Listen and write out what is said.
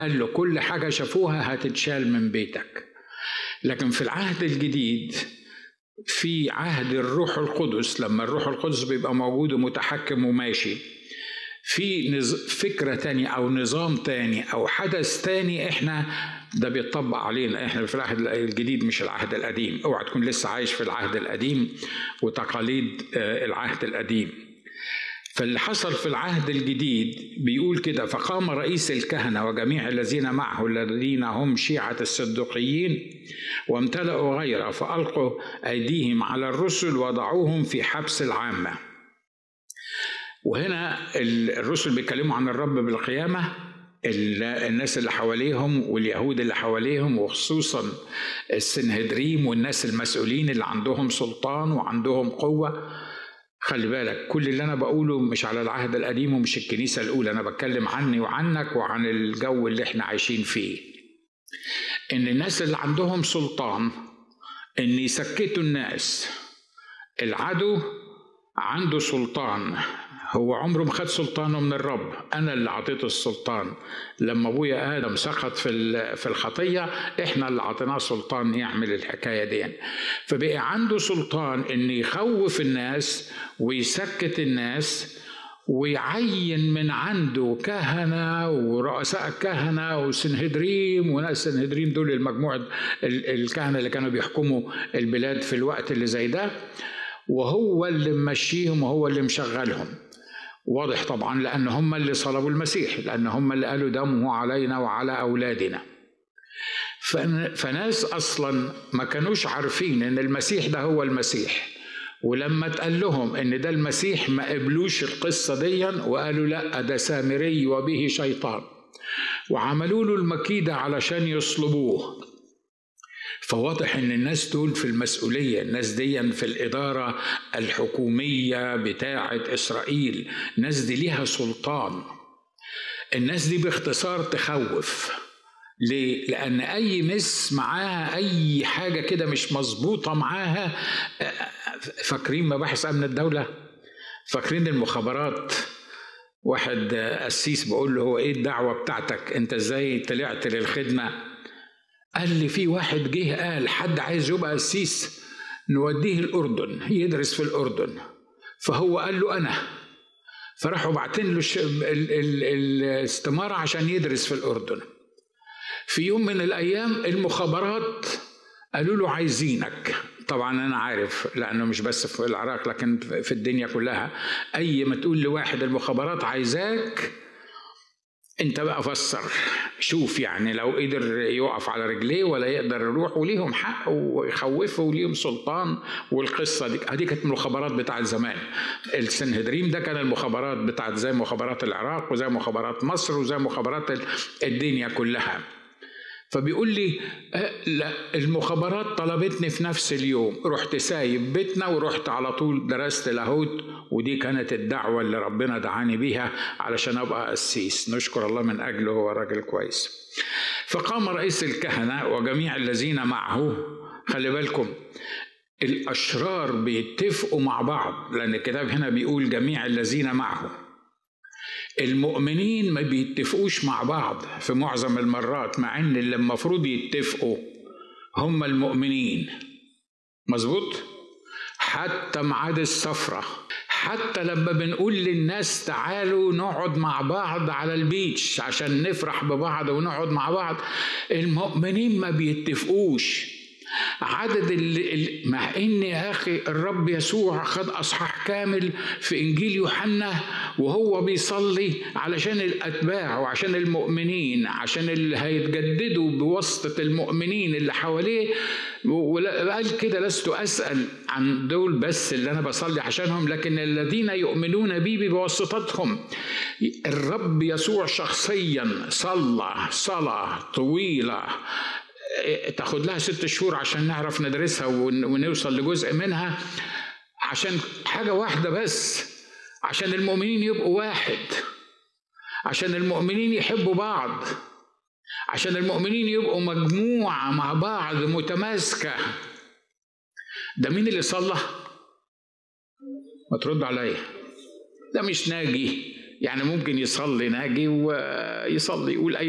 قال له كل حاجة شافوها هتتشال من بيتك لكن في العهد الجديد في عهد الروح القدس لما الروح القدس بيبقى موجود ومتحكم وماشي في فكرة تانية أو نظام تاني أو حدث تاني إحنا ده بيطبق علينا إحنا في العهد الجديد مش العهد القديم اوعى تكون لسه عايش في العهد القديم وتقاليد العهد القديم فاللي حصل في العهد الجديد بيقول كده فقام رئيس الكهنة وجميع الذين معه الذين هم شيعة الصدقيين وامتلأوا غيره فألقوا أيديهم على الرسل وضعوهم في حبس العامة وهنا الرسل بيتكلموا عن الرب بالقيامة الناس اللي حواليهم واليهود اللي حواليهم وخصوصا السنهدريم والناس المسؤولين اللي عندهم سلطان وعندهم قوة خلي بالك كل اللي انا بقوله مش على العهد القديم ومش الكنيسه الاولى انا بتكلم عني وعنك وعن الجو اللي احنا عايشين فيه ان الناس اللي عندهم سلطان ان يسكتوا الناس العدو عنده سلطان هو عمره ما خد سلطانه من الرب انا اللي اعطيته السلطان لما ابويا ادم سقط في في الخطيه احنا اللي اعطيناه سلطان يعمل الحكايه دي فبقى عنده سلطان ان يخوف الناس ويسكت الناس ويعين من عنده كهنة ورؤساء الكهنة وسنهدريم وناس سنهدريم دول المجموعة الكهنة اللي كانوا بيحكموا البلاد في الوقت اللي زي ده وهو اللي ممشيهم وهو اللي مشغلهم واضح طبعا لأن هم اللي صلبوا المسيح لأن هم اللي قالوا دمه علينا وعلى أولادنا فناس أصلا ما كانوش عارفين إن المسيح ده هو المسيح ولما اتقال لهم ان ده المسيح ما قبلوش القصه دي وقالوا لا ده سامري وبه شيطان وعملوا له المكيده علشان يصلبوه فواضح ان الناس دول في المسؤوليه الناس دي في الاداره الحكوميه بتاعه اسرائيل الناس دي ليها سلطان الناس دي باختصار تخوف ليه؟ لأن أي مس معاها أي حاجة كده مش مظبوطة معاها فاكرين مباحث أمن الدولة؟ فاكرين المخابرات؟ واحد قسيس بقول له هو إيه الدعوة بتاعتك؟ أنت إزاي طلعت للخدمة؟ قال لي في واحد جه قال حد عايز يبقى قسيس نوديه الأردن يدرس في الأردن فهو قال له أنا فراحوا باعتين له الاستمارة عشان يدرس في الأردن في يوم من الأيام المخابرات قالوا له عايزينك طبعا أنا عارف لأنه مش بس في العراق لكن في الدنيا كلها أي ما تقول لواحد المخابرات عايزاك انت بقى فسر شوف يعني لو قدر يقف على رجليه ولا يقدر يروح وليهم حق ويخوفه وليهم سلطان والقصه دي دي كانت المخابرات بتاعت زمان السنهدريم ده كان المخابرات بتاعت زي مخابرات العراق وزي مخابرات مصر وزي مخابرات الدنيا كلها فبيقول لي لا المخابرات طلبتني في نفس اليوم رحت سايب بيتنا ورحت على طول درست لاهوت ودي كانت الدعوة اللي ربنا دعاني بيها علشان أبقى قسيس نشكر الله من أجله هو راجل كويس فقام رئيس الكهنة وجميع الذين معه خلي بالكم الأشرار بيتفقوا مع بعض لأن الكتاب هنا بيقول جميع الذين معه المؤمنين ما بيتفقوش مع بعض في معظم المرات مع ان اللي المفروض يتفقوا هم المؤمنين مظبوط حتى ميعاد السفرة حتى لما بنقول للناس تعالوا نقعد مع بعض على البيتش عشان نفرح ببعض ونقعد مع بعض المؤمنين ما بيتفقوش عدد اللي مع ان يا اخي الرب يسوع خد اصحاح كامل في انجيل يوحنا وهو بيصلي علشان الاتباع وعشان المؤمنين عشان اللي هيتجددوا بواسطه المؤمنين اللي حواليه وقال كده لست اسال عن دول بس اللي انا بصلي عشانهم لكن الذين يؤمنون بي بواسطتهم الرب يسوع شخصيا صلى صلاه طويله تاخد لها ست شهور عشان نعرف ندرسها ونوصل لجزء منها عشان حاجة واحدة بس عشان المؤمنين يبقوا واحد عشان المؤمنين يحبوا بعض عشان المؤمنين يبقوا مجموعة مع بعض متماسكة ده مين اللي صلى؟ ما ترد عليا ده مش ناجي يعني ممكن يصلي ناجي ويصلي يقول أي